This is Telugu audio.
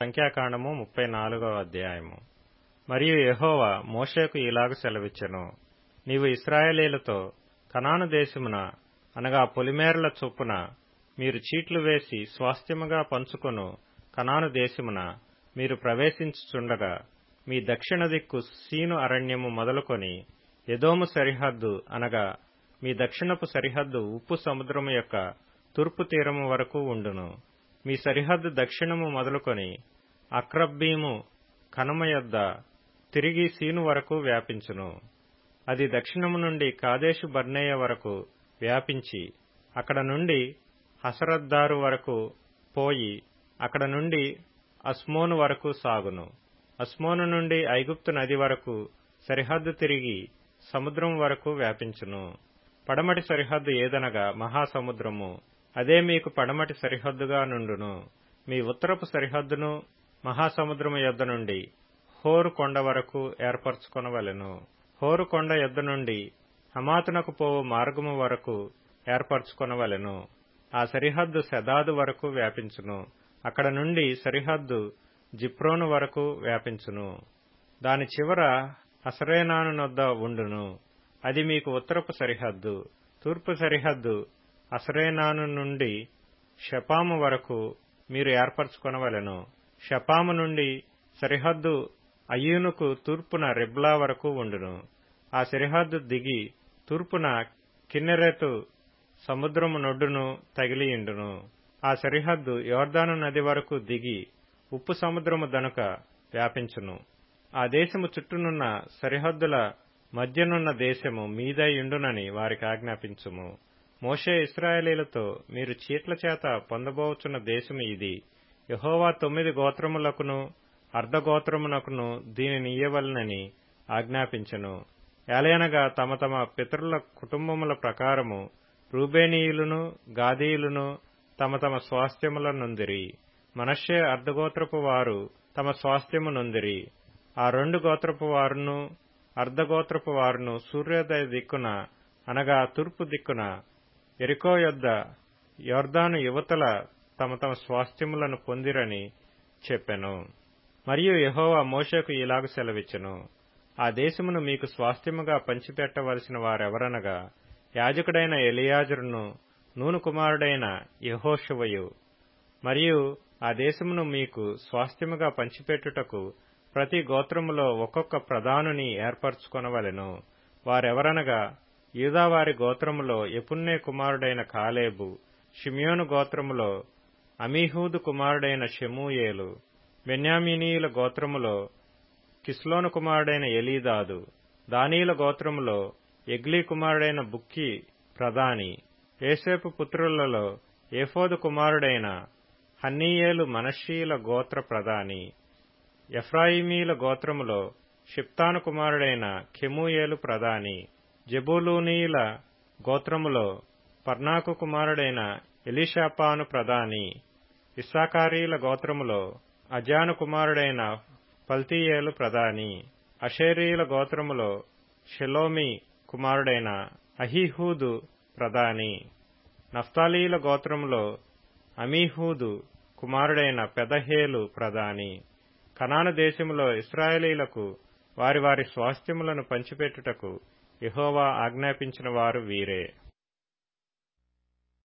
సంఖ్యాకాండము ముప్పై నాలుగవ అధ్యాయము మరియు యెహోవా మోషేకు ఇలాగ సెలవిచ్చెను నీవు ఇస్రాయేలీలతో కనాను దేశమున అనగా పొలిమేరల చొప్పున మీరు చీట్లు వేసి స్వాస్థ్యముగా పంచుకొను కనాను దేశమున మీరు ప్రవేశించుచుండగా మీ దక్షిణ దిక్కు సీను అరణ్యము మొదలుకొని ఎదోము సరిహద్దు అనగా మీ దక్షిణపు సరిహద్దు ఉప్పు సముద్రము యొక్క తూర్పు తీరము వరకు ఉండును మీ సరిహద్దు దక్షిణము మొదలుకొని అక్రబ్బీము కనుమ యొద్ద తిరిగి సీను వరకు వ్యాపించును అది దక్షిణము నుండి కాదేశు బర్నేయ వరకు వ్యాపించి అక్కడ నుండి హసరద్దారు వరకు పోయి అక్కడ నుండి అస్మోను వరకు సాగును అస్మోను నుండి ఐగుప్తు నది వరకు సరిహద్దు తిరిగి సముద్రం వరకు వ్యాపించును పడమటి సరిహద్దు ఏదనగా మహాసముద్రము అదే మీకు పడమటి సరిహద్దుగా నుండును మీ ఉత్తరపు సరిహద్దును మహాసముద్రము యొద్ద నుండి హోరు కొండ వరకు ఏర్పరచుకొనవలెను హోరు కొండ యొద్ద నుండి హమాతునకు పోవు మార్గము వరకు ఏర్పరచుకొనవలెను ఆ సరిహద్దు సెదాదు వరకు వ్యాపించును అక్కడ నుండి సరిహద్దు జిప్రోను వరకు వ్యాపించును దాని చివర హసరేనాను నొద్ద ఉండును అది మీకు ఉత్తరపు సరిహద్దు తూర్పు సరిహద్దు అసరేనాను నుండి షపాము వరకు మీరు ఏర్పరచుకొనవలెను షపాము నుండి సరిహద్దు అయ్యూనుకు తూర్పున రిబ్లా వరకు ఉండును ఆ సరిహద్దు దిగి తూర్పున కిన్నెరెతు సముద్రము నొడ్డును తగిలియుండును ఆ సరిహద్దు యోర్దాను నది వరకు దిగి ఉప్పు సముద్రము దనుక వ్యాపించును ఆ దేశము చుట్టూనున్న సరిహద్దుల మధ్యనున్న దేశము మీదయుండునని వారికి ఆజ్ఞాపించుము మోషే ఇస్రాయేలీలతో మీరు చీట్ల చేత పొందబోచున్న దేశము ఇది యహోవా తొమ్మిది గోత్రములకును అర్ధగోత్రమునకును దీనిని ఇయ్యవలనని ఆజ్ఞాపించెను ఏలయనగా తమ తమ పితరుల కుటుంబముల ప్రకారము రూబేనీయులను గాదీయులను తమ తమ స్వాస్థ్యముల నొందిరి మనషే అర్ధగోత్రపు వారు తమ స్వాస్థ్యము నొందిరి ఆ రెండు గోత్రపు వారును అర్ధగోత్రపు వారును సూర్యోదయ దిక్కున అనగా తూర్పు దిక్కున ఎరికో యొద్ద యోర్దాను యువతల తమ తమ స్వాస్థ్యములను పొందిరని చెప్పెను మరియు యహోవా మోషకు ఇలాగ సెలవిచ్చెను ఆ దేశమును మీకు స్వాస్థ్యముగా పంచిపెట్టవలసిన వారెవరనగా యాజకుడైన ఎలియాజరును నూను కుమారుడైన యహోషువయు మరియు ఆ దేశమును మీకు స్వాస్థ్యముగా పంచిపెట్టుటకు ప్రతి గోత్రములో ఒక్కొక్క ప్రధానుని ఏర్పరచుకొనవలెను వారెవరనగా యూదావారి గోత్రములో ఎపున్నే కుమారుడైన కాలేబు షిమియోను గోత్రములో అమీహూదు కుమారుడైన షెమూయేలు బెన్యామినీయుల గోత్రములో కిస్లోను కుమారుడైన ఎలీదాదు దానీల గోత్రములో ఎగ్లీ కుమారుడైన బుక్కి ప్రధాని ఏసేపు పుత్రులలో ఏఫోదు కుమారుడైన హన్నీయేలు మనషీల గోత్ర ప్రధాని ఎఫ్రాయిమీల గోత్రములో షిప్తాను కుమారుడైన కెమూయేలు ప్రధాని జబూలూనీయుల గోత్రములో పర్నాకు కుమారుడైన ఎలీషాపాను ప్రధాని ఇస్సాకారీల గోత్రములో అజాను కుమారుడైన పల్తీయేలు ప్రధాని అషేరీల గోత్రములో షెలోమి కుమారుడైన అహీహూదు ప్రధాని నఫ్తాలీల గోత్రములో అమీహూదు కుమారుడైన పెదహేలు ప్రధాని కనాను దేశములో ఇస్రాయేలీలకు వారి వారి స్వాస్థ్యములను పంచిపెట్టుటకు యహోవా ఆజ్ఞాపించిన వారు వీరే